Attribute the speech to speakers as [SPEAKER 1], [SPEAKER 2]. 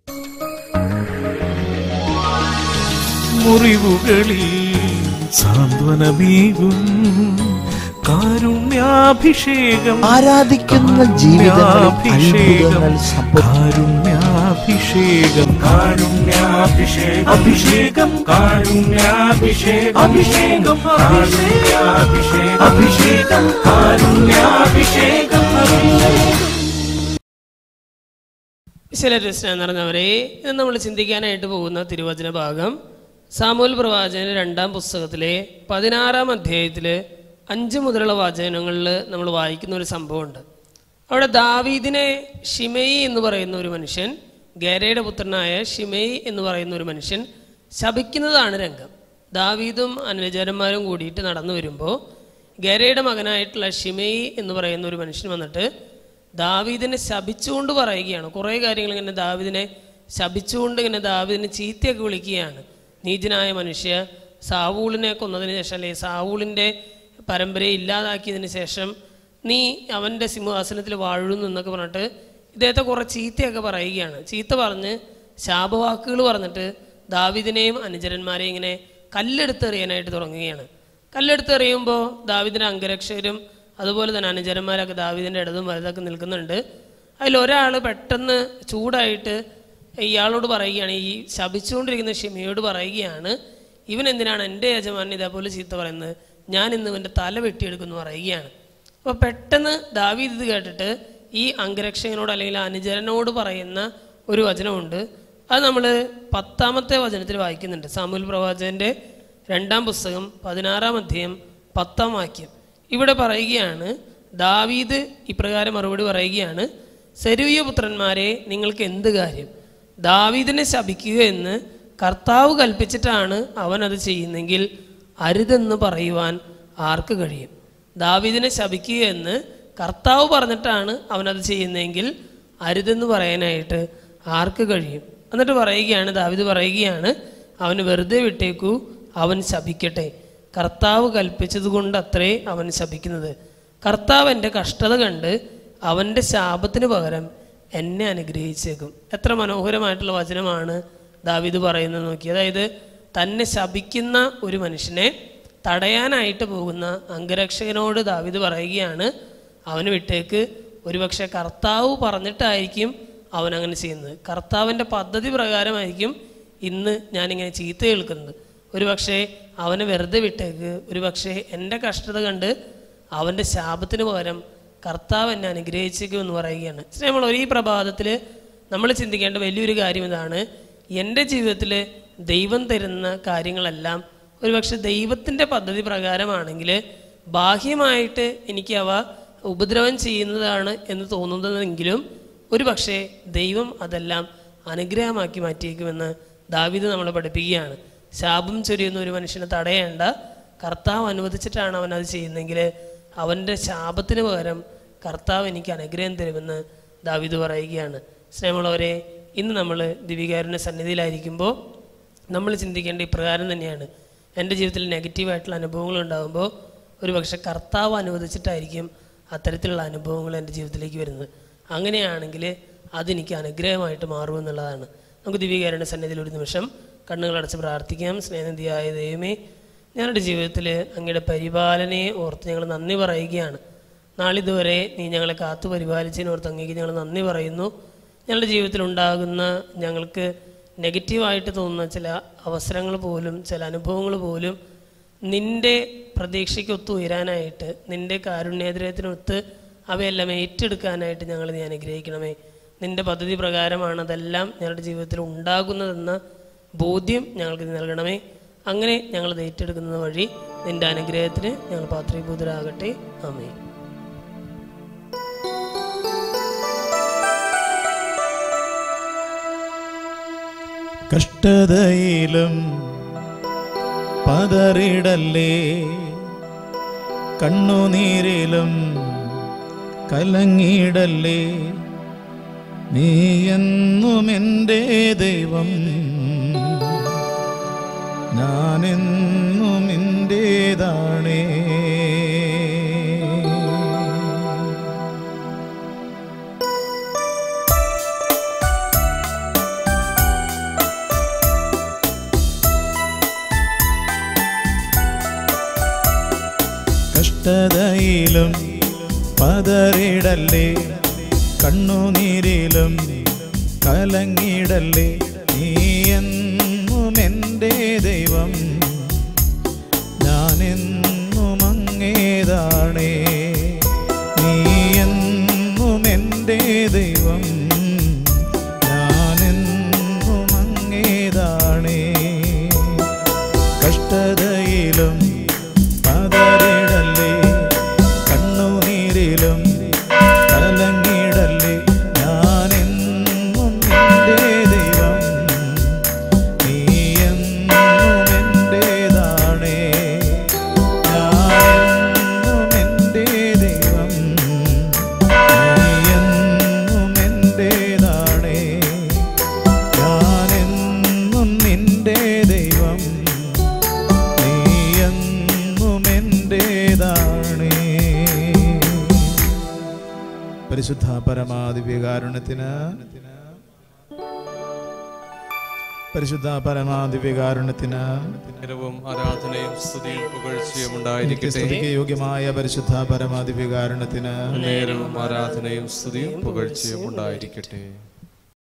[SPEAKER 1] മുറിവുകളിൽ സാന്ത്വനമേകും കാരുണ്യാഭിഷേകം
[SPEAKER 2] ആരാധിക്കുന്ന ജീവിതങ്ങളിൽ അത്ഭുതങ്ങൾ സംഭവിക്കും
[SPEAKER 1] കാരുണ്യാഭിഷേകം കാരുണ്യാഭിഷേകം അഭിഷേകം കാരുണ്യാഭിഷേകം അഭിഷേകം കാരുണ്യാഭിഷേകം അഭിഷേകം കാരുണ്യാഭിഷേകം
[SPEAKER 3] വിശലരചന നിറഞ്ഞവരെ ഇത് നമ്മൾ ചിന്തിക്കാനായിട്ട് പോകുന്ന തിരുവചന ഭാഗം സാമൂൽ പ്രവാചകന്റെ രണ്ടാം പുസ്തകത്തിലെ പതിനാറാം അധ്യായത്തിൽ അഞ്ച് മുതലുള്ള വാചകങ്ങളിൽ നമ്മൾ വായിക്കുന്ന ഒരു സംഭവമുണ്ട് അവിടെ ദാവീദിനെ ഷിമയി എന്ന് പറയുന്ന ഒരു മനുഷ്യൻ ഗേരയുടെ പുത്രനായ ഷിമയി എന്ന് പറയുന്ന ഒരു മനുഷ്യൻ ശപിക്കുന്നതാണ് രംഗം ദാവീദും അനുചരന്മാരും കൂടിയിട്ട് നടന്നു വരുമ്പോൾ ഗേരയുടെ മകനായിട്ടുള്ള ഷിമയി എന്ന് പറയുന്ന ഒരു മനുഷ്യൻ വന്നിട്ട് ദാവീദിനെ ശപിച്ചുകൊണ്ട് പറയുകയാണ് കുറേ കാര്യങ്ങൾ ഇങ്ങനെ ദാവീദിനെ ശപിച്ചുകൊണ്ട് ഇങ്ങനെ ദാവീദിനെ ചീത്തയൊക്കെ വിളിക്കുകയാണ് നീചനായ മനുഷ്യ സാവൂളിനെ കൊന്നതിന് ശേഷം അല്ലെങ്കിൽ സാവൂളിൻ്റെ പരമ്പരയെ ഇല്ലാതാക്കിയതിന് ശേഷം നീ അവൻ്റെ സിംഹാസനത്തിൽ വാഴുന്നു എന്നൊക്കെ പറഞ്ഞിട്ട് ഇദ്ദേഹത്തെ കുറേ ചീത്തയൊക്കെ പറയുകയാണ് ചീത്ത പറഞ്ഞ് ശാപവാക്കുകൾ പറഞ്ഞിട്ട് ദാവീദിനെയും അനുചരന്മാരെയും ഇങ്ങനെ കല്ലെടുത്തെറിയാനായിട്ട് തുടങ്ങുകയാണ് കല്ലെടുത്തെറിയുമ്പോൾ ദാവീദിൻ്റെ അംഗരക്ഷകരും അതുപോലെ തന്നെ അനുചരന്മാരൊക്കെ ദാവീദിൻ്റെ ഇടതും വലുതൊക്കെ നിൽക്കുന്നുണ്ട് അതിലൊരാൾ പെട്ടെന്ന് ചൂടായിട്ട് ഇയാളോട് പറയുകയാണ് ഈ ശപിച്ചുകൊണ്ടിരിക്കുന്ന ഷിമയോട് പറയുകയാണ് ഇവൻ എന്തിനാണ് എൻ്റെ യജമാനൻ ഇതേപോലെ ചീത്ത പറയുന്നത് ഞാൻ ഇന്ന് ഇവൻ്റെ തല വെട്ടിയെടുക്കുമെന്ന് പറയുകയാണ് അപ്പോൾ പെട്ടെന്ന് ദാവീദ് ഇത് കേട്ടിട്ട് ഈ അംഗരക്ഷകനോട് അല്ലെങ്കിൽ അനുചരനോട് പറയുന്ന ഒരു വചനമുണ്ട് അത് നമ്മൾ പത്താമത്തെ വചനത്തിൽ വായിക്കുന്നുണ്ട് സാമൂൽ പ്രവാചകൻ്റെ രണ്ടാം പുസ്തകം പതിനാറാം അധ്യായം പത്താം വാക്യം ഇവിടെ പറയുകയാണ് ദാവീദ് ഇപ്രകാരം മറുപടി പറയുകയാണ് സെരുവിയ പുത്രന്മാരെ നിങ്ങൾക്ക് എന്ത് കാര്യം ദാവീദിനെ ശപിക്കുക എന്ന് കർത്താവ് കൽപ്പിച്ചിട്ടാണ് അവൻ അത് ചെയ്യുന്നെങ്കിൽ അരുതെന്ന് പറയുവാൻ ആർക്ക് കഴിയും ദാവീദിനെ ശപിക്കുക എന്ന് കർത്താവ് പറഞ്ഞിട്ടാണ് അവനത് ചെയ്യുന്നതെങ്കിൽ അരുതെന്ന് പറയാനായിട്ട് ആർക്ക് കഴിയും എന്നിട്ട് പറയുകയാണ് ദാവീദ് പറയുകയാണ് അവന് വെറുതെ വിട്ടേക്കൂ അവൻ ശപിക്കട്ടെ കർത്താവ് കൽപ്പിച്ചതുകൊണ്ട് അത്രേ അവൻ ശപിക്കുന്നത് കർത്താവ് എൻ്റെ കഷ്ടത കണ്ട് അവൻ്റെ ശാപത്തിന് പകരം എന്നെ അനുഗ്രഹിച്ചേക്കും എത്ര മനോഹരമായിട്ടുള്ള വചനമാണ് ദാവീദ് പറയുന്നത് നോക്കി അതായത് തന്നെ ശപിക്കുന്ന ഒരു മനുഷ്യനെ തടയാനായിട്ട് പോകുന്ന അംഗരക്ഷകനോട് ദാവീദ് പറയുകയാണ് അവന് വിട്ടേക്ക് ഒരുപക്ഷെ കർത്താവ് പറഞ്ഞിട്ടായിരിക്കും അവൻ അങ്ങനെ ചെയ്യുന്നത് കർത്താവിൻ്റെ പദ്ധതി പ്രകാരമായിരിക്കും ഇന്ന് ഞാനിങ്ങനെ ചീത്ത കേൾക്കുന്നത് ഒരുപക്ഷെ അവനെ വെറുതെ വിട്ടേക്ക് ഒരുപക്ഷെ എൻ്റെ കഷ്ടത കണ്ട് അവൻ്റെ ശാപത്തിന് പകരം കർത്താവ് എന്നെ അനുഗ്രഹിച്ചേക്കും എന്ന് പറയുകയാണ് നമ്മൾ ഒരു ഈ പ്രഭാതത്തിൽ നമ്മൾ ചിന്തിക്കേണ്ട വലിയൊരു കാര്യം ഇതാണ് എൻ്റെ ജീവിതത്തിൽ ദൈവം തരുന്ന കാര്യങ്ങളെല്ലാം ഒരുപക്ഷെ ദൈവത്തിൻ്റെ പദ്ധതി പ്രകാരമാണെങ്കിൽ ബാഹ്യമായിട്ട് എനിക്ക് അവ ഉപദ്രവം ചെയ്യുന്നതാണ് എന്ന് തോന്നുന്നതെങ്കിലും ഒരു പക്ഷേ ദൈവം അതെല്ലാം അനുഗ്രഹമാക്കി മാറ്റിയേക്കുമെന്ന് ദാവീദ് നമ്മളെ പഠിപ്പിക്കുകയാണ് ശാപം ചൊരിയുന്ന ഒരു മനുഷ്യനെ തടയേണ്ട കർത്താവ് അനുവദിച്ചിട്ടാണ് അവൻ അത് ചെയ്യുന്നെങ്കിൽ അവൻ്റെ ശാപത്തിന് പകരം കർത്താവ് എനിക്ക് അനുഗ്രഹം തരുമെന്ന് ദാവീദ് പറയുകയാണ് സ്നേഹമുള്ളവരെ ഇന്ന് നമ്മൾ ദിവികാരുടെ സന്നിധിയിലായിരിക്കുമ്പോൾ നമ്മൾ ചിന്തിക്കേണ്ട ഇപ്രകാരം തന്നെയാണ് എൻ്റെ ജീവിതത്തിൽ നെഗറ്റീവായിട്ടുള്ള അനുഭവങ്ങൾ ഉണ്ടാകുമ്പോൾ ഒരു പക്ഷേ കർത്താവ് അനുവദിച്ചിട്ടായിരിക്കും അത്തരത്തിലുള്ള അനുഭവങ്ങൾ എൻ്റെ ജീവിതത്തിലേക്ക് വരുന്നത് അങ്ങനെയാണെങ്കിൽ അതെനിക്ക് അനുഗ്രഹമായിട്ട് മാറുമെന്നുള്ളതാണ് നമുക്ക് ദിവികാരുടെ സന്നിധിയിൽ ഒരു നിമിഷം കണ്ണുകളടച്ച് പ്രാർത്ഥിക്കാം സ്നേഹനിധിയായ ദൈവമേ ഞങ്ങളുടെ ജീവിതത്തിൽ അങ്ങയുടെ പരിപാലനയെ ഓർത്ത് ഞങ്ങൾ നന്ദി പറയുകയാണ് നാളിതുവരെ നീ ഞങ്ങളെ കാത്തു പരിപാലിച്ചതിന് ഓർത്ത് അങ്ങേക്ക് ഞങ്ങൾ നന്ദി പറയുന്നു ഞങ്ങളുടെ ജീവിതത്തിൽ ഉണ്ടാകുന്ന ഞങ്ങൾക്ക് നെഗറ്റീവായിട്ട് തോന്നുന്ന ചില അവസരങ്ങൾ പോലും ചില അനുഭവങ്ങൾ പോലും നിൻ്റെ പ്രതീക്ഷയ്ക്കൊത്ത് ഉയരാനായിട്ട് നിൻ്റെ കാരുണ്യേതരത്തിനൊത്ത് അവയെല്ലാം ഏറ്റെടുക്കാനായിട്ട് ഞങ്ങൾ നീ അനുഗ്രഹിക്കണമേ നിൻ്റെ പദ്ധതി പ്രകാരമാണ് അതെല്ലാം ഞങ്ങളുടെ ജീവിതത്തിൽ ഉണ്ടാകുന്നതെന്ന ബോധ്യം ഞങ്ങൾക്ക് നീ നൽകണമേ അങ്ങനെ ഞങ്ങളത് ഏറ്റെടുക്കുന്നത് വഴി നിൻ്റെ അനുഗ്രഹത്തിന് ഞങ്ങൾ പാത്രീഭൂതരാകട്ടെ ആമേ
[SPEAKER 1] കഷ്ടതയിലും പതറിടല്ലേ കണ്ണുനീരിലും കലങ്ങിടല്ലേ നീ എന്നും എൻ്റെ ദൈവം ഞാനെന്നും എൻ്റേതാണേ കഷ്ടതയിലും പതറിടല്ലേ കണ്ണുനീരിലും കലങ്ങിടല്ലേ നീ എന്നും എൻ്റെ ദൈവം ഞാനെന്നും അങ്ങേതാണേ നീ എന്നും എൻ്റെ ദൈവം ഞാനെന്നും അങ്ങേതാണേ കഷ്ടതയിലും പതറിടല്ലേ കണ്ണുനീരിലും കലങ്ങിടല്ലേ ഞാനെന്നും എൻ്റെ ദൈവം നീ എന്നും എൻ്റേതാണേ ഞാനെന്നും എൻ്റെ ദൈവം നീ എന്നും എൻ്റേതാണേ ഞാനെന്നും നിന്റെ ദൈവം നീ എന്നും എൻ്റേതാണേ പരിശുദ്ധ പരമാദിവ്യകാരുണ്യത്തിന് പരിശുദ്ധ പരമാദിവ്യകാരുണ്യത്തിന്
[SPEAKER 4] നേരവും ആരാധനയും സ്തുതിയും പുകഴ്ചയും
[SPEAKER 1] എനിക്ക്
[SPEAKER 4] ഉണ്ടായിരിക്കട്ടെ
[SPEAKER 1] സ്തുതിക്ക് യോഗ്യമായ പരിശുദ്ധ പരമാദിവ്യകാരുണ്യത്തിന്
[SPEAKER 4] നേരവും ആരാധനയും സ്തുതിയും പുകഴ്ചയും ഉണ്ടായിരിക്കട്ടെ